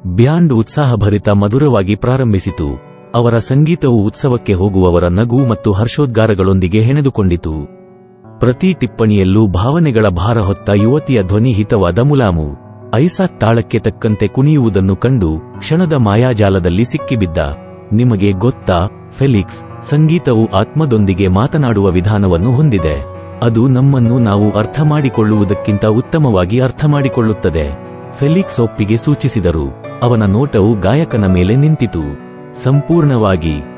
band ಉತ್ಸಾಹಭರಿತ ಮಧುರವಾಗಿ ಪ್ರಾರಂಭಿಸಿತು ಅವರ ಸಂಗೀತವು ಉತ್ಸವಕ್ಕೆ ಹೋಗುವವರ ನಗು ಮತ್ತು ಹರ್ಷೋದ್ಗಾರಗಳೊಂದಿಗೆ ಹೆಣೆದುಕೊಂಡಿತು ಪ್ರತಿ ಟಿಪ್ಪಣಿಯಲ್ಲೂ ಭಾವನೆಗಳ ಭಾರ ಹೊತ್ತ ಯುವತಿಯ ಧ್ವನಿ ಹಿತವಾದ ಮುಲಾಮು ಐಸಾಕ್ ತಾಳಕ್ಕೆ ತಕ್ಕಂತೆ ಕುಣಿಯುವುದನ್ನು ಕಂಡು ಕ್ಷಣದ ಮಾಯಾಜಾಲದಲ್ಲಿ ಸಿಕ್ಕಿಬಿದ್ದ ನಿಮಗೆ ಗೊತ್ತಾ ಫೆಲಿಕ್ಸ್ ಸಂಗೀತವು ಆತ್ಮದೊಂದಿಗೆ ಮಾತನಾಡುವ ವಿಧಾನವನ್ನು ಹೊಂದಿದೆ ಅದು ನಮ್ಮನ್ನು ನಾವು ಅರ್ಥ ಮಾಡಿಕೊಳ್ಳುವುದಕ್ಕಿಂತ ಉತ್ತಮವಾಗಿ ಅರ್ಥ ಮಾಡಿಕೊಳ್ಳುತ್ತದೆ ಫೆಲಿಕ್ಸ್ ಒಪ್ಪಿಗೆ ಸೂಚಿಸಿದರು ಅವನ ನೋಟವು ಗಾಯಕನ ಮೇಲೆ ನಿಂತಿತು ಸಂಪೂರ್ಣವಾಗಿ